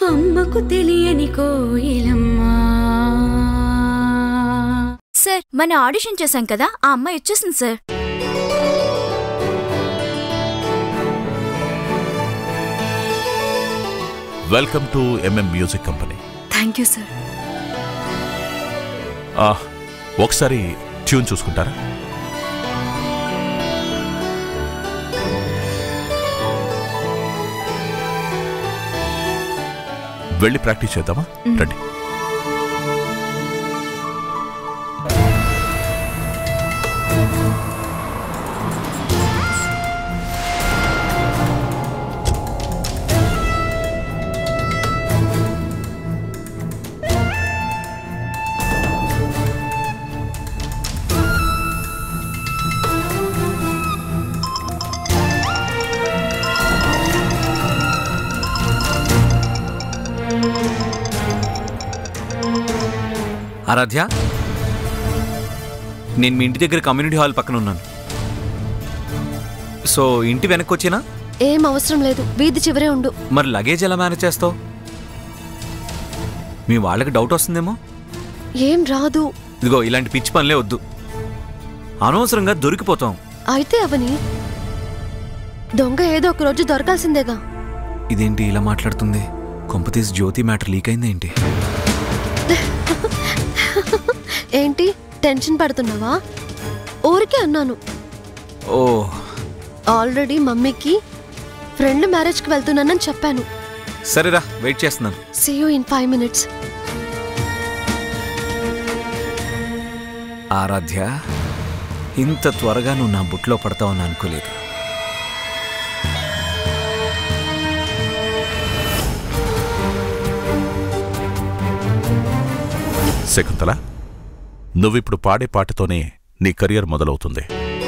అమ్మకు తెలియని కోయిలమ్మా సార్ మన ఆడిషన్ చేశాం కదా ఆ అమ్మాయి వచ్చేసింది sir welcome to MM music company thank you sir ఒకసారి ట్యూన్ చూసుకుంటారా వెళ్ళి ప్రాక్టీస్ చేద్దామా రండి ఆరాధ్య నేను మీ ఇంటి దగ్గర కమ్యూనిటీ హాల్ పక్కన ఉన్నాను సో ఇంటి వెనక్కి వచ్చినా ఏం అవసరం లేదు వీధి చివరే ఉండు మరి లగేజ్ ఎలా మేనేజ్ చేస్తావు మీ వాళ్ళకి డౌట్ వస్తుందేమో ఏం రాదు ఇదిగో ఇలాంటి పిచ్చి పనులే వద్దు అనవసరంగా దొరికిపోతాం అయితే అవని దొంగ ఏదో ఒక రోజు దొరకాల్సిందేగా ఇదేంటి ఇలా మాట్లాడుతుంది కొంపతీస్ జ్యోతి మ్యాటర్ లీక్ అయింది ఏంటి ఏంటి టెన్షన్ పడుతున్నావా ఊరికే అన్నాను ఓ ఆల్రెడీ మమ్మీకి ఫ్రెండ్ మ్యారేజ్కి వెళ్తున్నానని చెప్పాను సరేరా వెయిట్ చేస్తున్నాను see you in five minutes Aaradhya ఇంత త్వరగా నువ్వు నా బుట్లో పడతావని అనుకోలేదు శకుంతల నువ్విప్పుడు పాడే పాటతోనే నీ కెరియర్ మొదలవుతుంది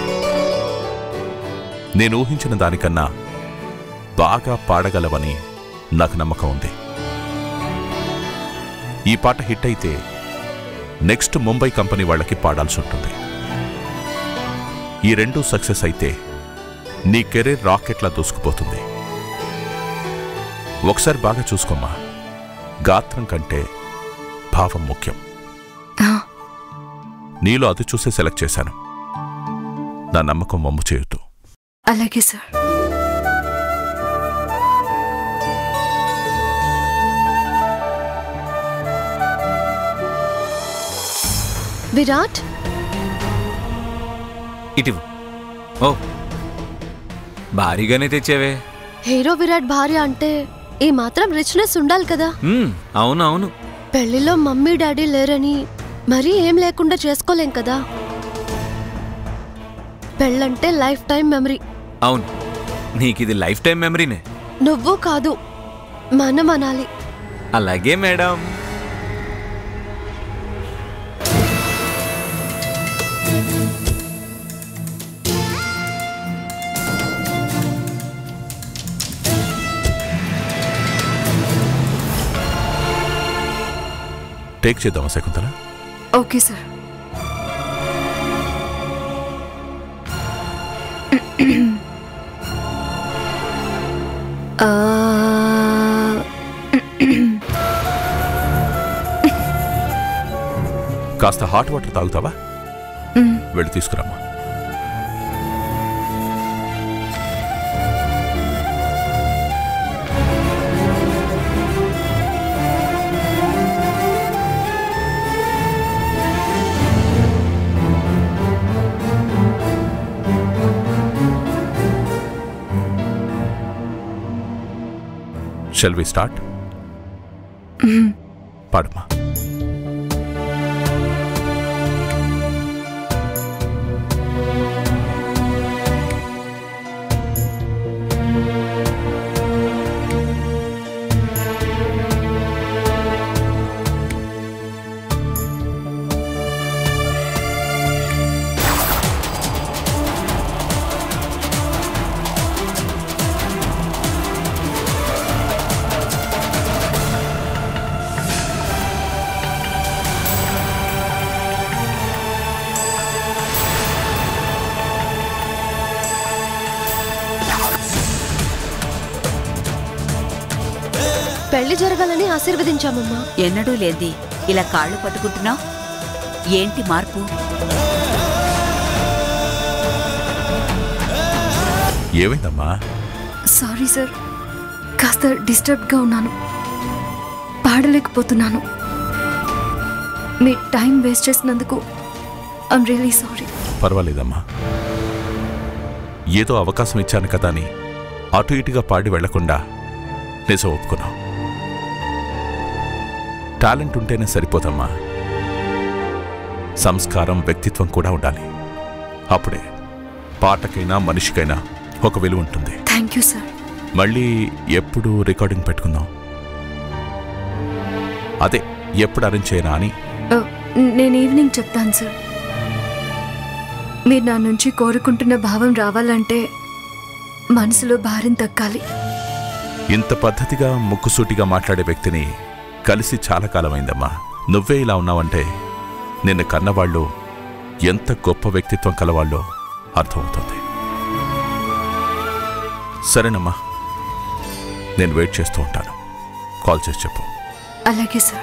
నేను ఊహించిన దానికన్నా బాగా పాడగలవని నాకు నమ్మకం ఉంది ఈ పాట హిట్ అయితే నెక్స్ట్ ముంబై కంపెనీ వాళ్ళకి పాడాల్సి ఉంటుంది ఈ రెండూ సక్సెస్ అయితే నీ కెరీర్ రాకెట్లా దూసుకుపోతుంది ఒకసారి బాగా చూసుకోమ్మా గాత్రం కంటే భావం ముఖ్యం నీలో అది చూసే సెలెక్ట్ చేశాను నా నమ్మకం వమ్ము చేయొద్దు అలాగే సార్ విరాట్ ఇటివు ఓ భారీగానే తెచ్చావే హీరో విరాట్ భార్య అంటే ఈ మాత్రం రిచ్నెస్ ఉండాలి కదా మ్మ్, అవును అవును పెళ్లిలో మమ్మీ డాడీ లేరని మరీ ఏం లేకుండా చేసుకోలేం కదా పెళ్ళంటే లైఫ్ టైం మెమరీ అవును నీకు ఇది లైఫ్ టైం మెమరీనే నువ్వు కాదు మనం అనాలి అలాగే మేడం టేక్ చేద్దామా శకుంతల ఓకే సార్ ఆ, కాస్త హాట్ వాటర్ తాగుతావా మ్. వెళ్ళి తీసుకురామ్మా షెల్ వి స్టార్ట్ పాడమ్మా పెళ్లి జరగాలని ఆశీర్వదించామమ్మా ఎన్నడూ లేంది ఇలా కాళ్ళు పట్టుకుంటున్నావు ఏంటి మార్పు ఏమైందమ్మా సారీ సార్ కాస్త డిస్టర్బ్గా ఉన్నాను పాడలేకపోతున్నాను మీ టైం వేస్ట్ చేసినందుకు ఐమ్ రియలీ సారీ పర్వాలేదమ్మా ఏదో అవకాశం ఇచ్చాను కదా అని అటు ఇటుగా పాడి వెళ్లకుండా నిజం ఒప్పుకున్నావు టాలెంట్ ఉంటేనే సరిపోదమ్మా సంస్కారం వ్యక్తిత్వం కూడా ఉండాలి అప్పుడే పాటకైనా మనిషికైనా ఒక విలువ ఉంటుంది థ్యాంక్ యూ సార్ మళ్ళీ ఎప్పుడు రికార్డింగ్ పెట్టుకుందాం అదే ఎప్పుడు అరేంజ్ చేయనా అని నేను ఈవినింగ్ చెప్తాను సార్ మీరు నా నుంచి కోరుకుంటున్న భావం రావాలంటే మనసులో భారం తగ్గాలి ఇంత పద్ధతిగా ముక్కుసూటిగా మాట్లాడే వ్యక్తిని కలిసి చాలా కాలమైందమ్మా నువ్వే ఇలా ఉన్నావంటే నిన్ను కన్నవాళ్ళు ఎంత గొప్ప వ్యక్తిత్వం కలవాళ్ళో అర్థమవుతుంది సరేనమ్మా నేను వెయిట్ చేస్తూ ఉంటాను కాల్ చేసి చెప్పు అలాగే సార్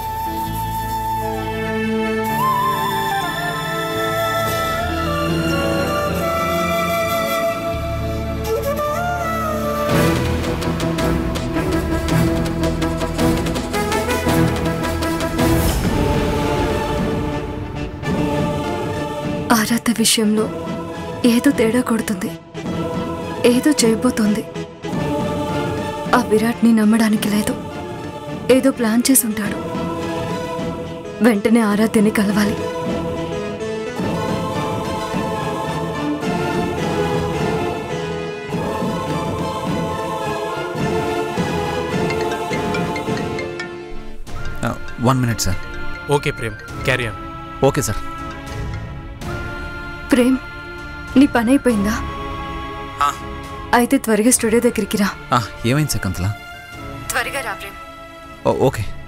ఆరాధ విషయంలో ఏదో తేడా కొడుతుంది ఏదో చేయబోతోంది ఆ విరాట్ని నమ్మడానికి లేదు ఏదో ప్లాన్ చేసి ఉంటాడు వెంటనే ఆరాధ్యని కలవాలి one minute sir okay Prem carry on okay sir Prem నీ పని అయిపోయిందా అయితే త్వరగా స్టూడియో దగ్గరికి రా ఏమైంది శకుంతల త్వరగా రా ప్రేమ్ ఓ- ఓకే